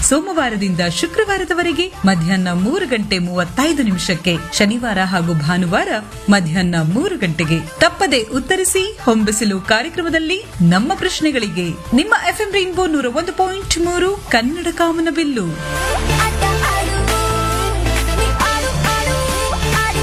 ಸೋಮವಾರದಿಂದ ಶುಕ್ರವಾರದವರೆಗೆ ಮಧ್ಯಾಹ್ನ ಮೂರು ಗಂಟೆ ಮೂವತ್ತೈದು ನಿಮಿಷಕ್ಕೆ ಶನಿವಾರ ಹಾಗೂ ಭಾನುವಾರ ಮಧ್ಯಾಹ್ನ ಮೂರು ಗಂಟೆಗೆ ತಪ್ಪದೆ ಉತ್ತರಿಸಿ ಹೊಂಬಿಸಿಲು ಕಾರ್ಯಕ್ರಮದಲ್ಲಿ ನಮ್ಮ ಪ್ರಶ್ನೆಗಳಿಗೆ ನಿಮ್ಮ ಎಫ್ಎಂ ರೈನ್ಬೋ ನೂರ ಒಂದು ಪಾಯಿಂಟ್ ಮೂರು ಕನ್ನಡ ಕಾಮನಬಿಲ್ಲು ಆಟ ಆಡು ನೀ ಆಡು ಆಡು ಆಡಿ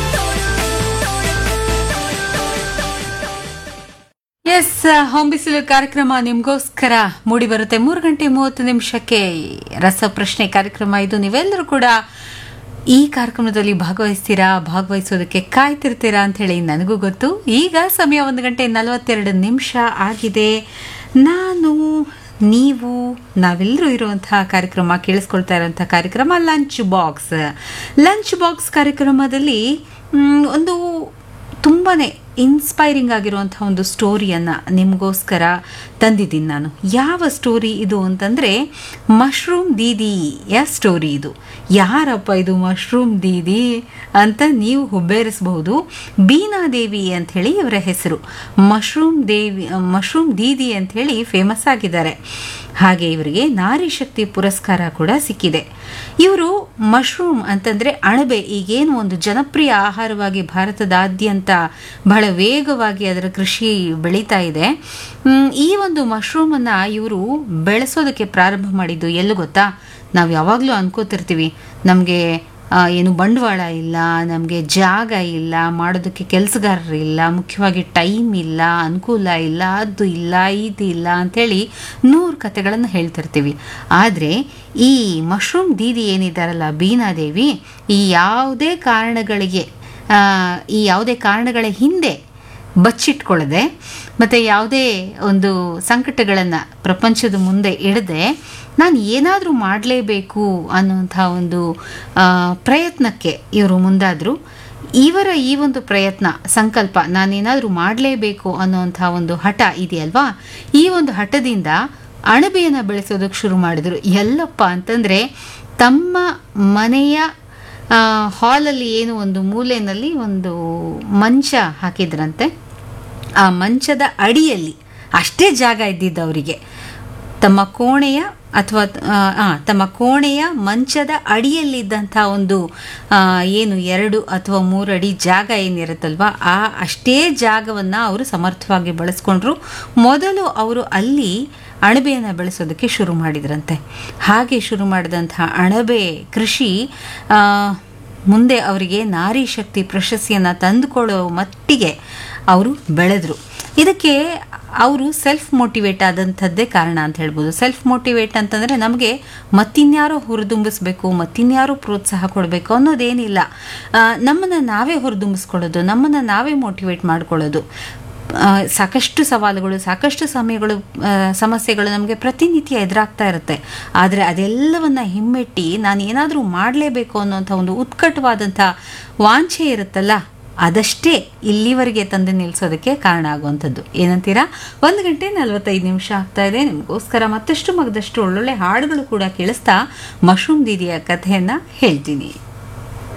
ಎಸ್ ಹೊಂಬಿಸಿಲು ಕಾರ್ಯಕ್ರಮ ನಿಮಗೋಸ್ಕರ ಮೂಡಿ ಬರುತ್ತೆ ಮೂರು ಗಂಟೆ ಮೂವತ್ತು ನಿಮಿಷಕ್ಕೆ ರಸಪ್ರಶ್ನೆ ಕಾರ್ಯಕ್ರಮ ಇದು ನೀವೆಲ್ಲರೂ ಕೂಡ ಈ ಕಾರ್ಯಕ್ರಮದಲ್ಲಿ ಭಾಗವಹಿಸ್ತೀರಾ ಭಾಗವಹಿಸೋದಕ್ಕೆ ಕಾಯ್ತಿರ್ತೀರಾ ಅಂತ ಹೇಳಿ ನನಗೂ ಗೊತ್ತು ಈಗ ಸಮಯ ಒಂದು ಗಂಟೆ ನಲವತ್ತೆರಡು ನಿಮಿಷ ಆಗಿದೆ ನಾನು ನೀವು ನಾವೆಲ್ಲರೂ ಇರುವಂತಹ ಕಾರ್ಯಕ್ರಮ ಕೇಳಿಸ್ಕೊಳ್ತಾ ಇರುವಂತಹ ಕಾರ್ಯಕ್ರಮ ಲಂಚ್ ಬಾಕ್ಸ್ ಲಂಚ್ ಬಾಕ್ಸ್ ಕಾರ್ಯಕ್ರಮದಲ್ಲಿ ಮ್, ಒಂದು ತುಂಬಾ ಇನ್ಸ್ಪೈರಿಂಗ್ ಆಗಿರುವಂಥ ಒಂದು ಸ್ಟೋರಿಯನ್ನು ನಿಮಗೋಸ್ಕರ ತಂದಿದ್ದೀನಿ ನಾನು ಯಾವ ಸ್ಟೋರಿ ಇದು ಅಂತಂದರೆ ಮಶ್ರೂಮ್ ದೀದಿಯ ಸ್ಟೋರಿ ಇದು ಯಾರಪ್ಪ ಇದು ಮಶ್ರೂಮ್ ದೀದಿ ಅಂತ ನೀವು ಹುಬ್ಬೇರಿಸಬಹುದು ಬೀನಾದೇವಿ ಅಂಥೇಳಿ ಇವರ ಹೆಸರು ಮಶ್ರೂಮ್ ದೇವಿ ಮಶ್ರೂಮ್ ದೀದಿ ಅಂಥೇಳಿ ಫೇಮಸ್ ಆಗಿದ್ದಾರೆ ಹಾಗೆ ಇವರಿಗೆ ನಾರಿ ಶಕ್ತಿ ಪುರಸ್ಕಾರ ಕೂಡ ಸಿಕ್ಕಿದೆ ಇವರು ಮಶ್ರೂಮ್ ಅಂತಂದ್ರೆ ಅಣಬೆ ಈಗೇನು ಒಂದು ಜನಪ್ರಿಯ ಆಹಾರವಾಗಿ ಭಾರತದಾದ್ಯಂತ ಬಹಳ ವೇಗವಾಗಿ ಅದರ ಕೃಷಿ ಬೆಳೀತಾ ಇದೆ ಮ್, ಈ ಒಂದು ಮಶ್ರೂಮ್ ಅನ್ನ ಇವರು ಬೆಳೆಸೋದಕ್ಕೆ ಪ್ರಾರಂಭ ಮಾಡಿದ್ದು ಎಲ್ಲೂ ಗೊತ್ತಾ ನಾವು ಯಾವಾಗಲೂ ಅನ್ಕೋತಿರ್ತೀವಿ ನಮಗೆ ಏನು ಬಂಡವಾಳ ಇಲ್ಲ ನಮಗೆ ಜಾಗ ಇಲ್ಲ ಮಾಡೋದಕ್ಕೆ ಕೆಲಸಗಾರರು ಇಲ್ಲ ಮುಖ್ಯವಾಗಿ ಟೈಮ್ ಇಲ್ಲ ಅನುಕೂಲ ಇಲ್ಲ ಅದು ಇಲ್ಲ ಇದು ಇಲ್ಲ ಅಂಥೇಳಿ ನೂರು ಕತೆಗಳನ್ನು ಹೇಳ್ತಿರ್ತೀವಿ ಆದರೆ ಈ ಮಶ್ರೂಮ್ ದೀದಿ ಏನಿದ್ದಾರಲ್ಲ ಬೀನಾದೇವಿ ಈ ಯಾವುದೇ ಕಾರಣಗಳಿಗೆ ಆ, ಈ ಯಾವುದೇ ಕಾರಣಗಳ ಹಿಂದೆ ಬಚ್ಚಿಟ್ಕೊಳ್ಳದೆ ಮತ್ತು ಯಾವುದೇ ಒಂದು ಸಂಕಟಗಳನ್ನು ಪ್ರಪಂಚದ ಮುಂದೆ ಇಡದೆ ನಾನು ಏನಾದರೂ ಮಾಡಲೇಬೇಕು ಅನ್ನುವಂಥ ಒಂದು ಆ, ಪ್ರಯತ್ನಕ್ಕೆ ಇವರು ಮುಂದಾದರು ಇವರ ಈ ಒಂದು ಪ್ರಯತ್ನ ಸಂಕಲ್ಪ ನಾನೇನಾದರೂ ಮಾಡಲೇಬೇಕು ಅನ್ನುವಂಥ ಒಂದು ಹಠ ಇದೆಯಲ್ವಾ ಈ ಒಂದು ಹಠದಿಂದ ಅಣಬೆಯನ್ನು ಬೆಳೆಸೋದಕ್ಕೆ ಶುರು ಮಾಡಿದರು ಎಲ್ಲಪ್ಪ ಅಂತಂದರೆ ತಮ್ಮ ಮನೆಯ ಆ, ಹಾಲಲ್ಲಿ ಏನು ಒಂದು ಮೂಲೆಯಲ್ಲಿ ಒಂದು ಮಂಚ ಹಾಕಿದ್ರಂತೆ ಆ ಮಂಚದ ಅಡಿಯಲ್ಲಿ ಅಷ್ಟೇ ಜಾಗ ಇದ್ದಿದ್ದು ಅವರಿಗೆ ತಮ್ಮ ಕೋಣೆಯ ಅಥವಾ ಆ, ತಮ್ಮ ಕೋಣೆಯ ಮಂಚದ ಅಡಿಯಲ್ಲಿದ್ದಂಥ ಒಂದು ಆ, ಏನು ಎರಡು ಅಥವಾ ಮೂರು ಅಡಿ ಜಾಗ ಏನಿರುತ್ತಲ್ವ ಆ ಅಷ್ಟೇ ಜಾಗವನ್ನು ಅವರು ಸಮರ್ಥವಾಗಿ ಬಳಸ್ಕೊಂಡ್ರು ಮೊದಲು ಅವರು ಅಲ್ಲಿ ಅಣಬೆಯನ್ನು ಬೆಳೆಸೋದಕ್ಕೆ ಶುರು ಮಾಡಿದ್ರಂತೆ ಹಾಗೆ ಶುರು ಮಾಡಿದಂಥ ಅಣಬೆ ಕೃಷಿ ಆ, ಮುಂದೆ ಅವರಿಗೆ ನಾರಿ ಶಕ್ತಿ ಪ್ರಶಸ್ತಿಯನ್ನು ತಂದುಕೊಳ್ಳೋ ಮಟ್ಟಿಗೆ ಅವರು ಬೆಳೆದ್ರು ಇದಕ್ಕೆ ಅವರು ಸೆಲ್ಫ್ ಮೋಟಿವೇಟ್ ಆದಂಥದ್ದೇ ಕಾರಣ ಅಂತ ಹೇಳ್ಬೋದು ಸೆಲ್ಫ್ ಮೋಟಿವೇಟ್ ಅಂತಂದರೆ ನಮಗೆ ಮತ್ತಿನ್ಯಾರೋ ಹುರಿದುಂಬಿಸ್ಬೇಕು ಮತ್ತಿನ್ಯಾರೋ ಪ್ರೋತ್ಸಾಹ ಕೊಡಬೇಕು ಅನ್ನೋದೇನಿಲ್ಲ ನಮ್ಮನ್ನು ನಾವೇ ಹುರಿದುಂಬಿಸ್ಕೊಳ್ಳೋದು ನಮ್ಮನ್ನು ನಾವೇ ಮೋಟಿವೇಟ್ ಮಾಡ್ಕೊಳ್ಳೋದು ಆ, ಸಾಕಷ್ಟು ಸವಾಲುಗಳು ಸಾಕಷ್ಟು ಸಮಯಗಳು ಆ, ಸಮಸ್ಯೆಗಳು ನಮಗೆ ಪ್ರತಿನಿತ್ಯ ಎದುರಾಗ್ತಾ ಇರುತ್ತೆ ಆದರೆ ಅದೆಲ್ಲವನ್ನ ಹಿಮ್ಮೆಟ್ಟಿ ನಾನು ಏನಾದರೂ ಮಾಡಲೇಬೇಕು ಅನ್ನೋಂಥ ಒಂದು ಉತ್ಕಟವಾದಂಥ ವಾಂಛೆ ಇರುತ್ತಲ್ಲ ಅದಷ್ಟೇ ಇಲ್ಲಿವರೆಗೆ ತಂದು ನಿಲ್ಲಿಸೋದಕ್ಕೆ ಕಾರಣ ಆಗುವಂಥದ್ದು ಏನಂತೀರಾ ಒಂದು ಗಂಟೆ ನಲವತ್ತೈದು ನಿಮಿಷ ಆಗ್ತಾ ಇದೆ ನಿಮಗೋಸ್ಕರ ಮತ್ತಷ್ಟು ಮಗದಷ್ಟು ಒಳ್ಳೊಳ್ಳೆ ಹಾಡುಗಳು ಕೂಡ ಕೇಳಿಸ್ತಾ ಮಶ್ರೂಮ್ ದೀದಿಯ ಕಥೆಯನ್ನು ಹೇಳ್ತೀನಿ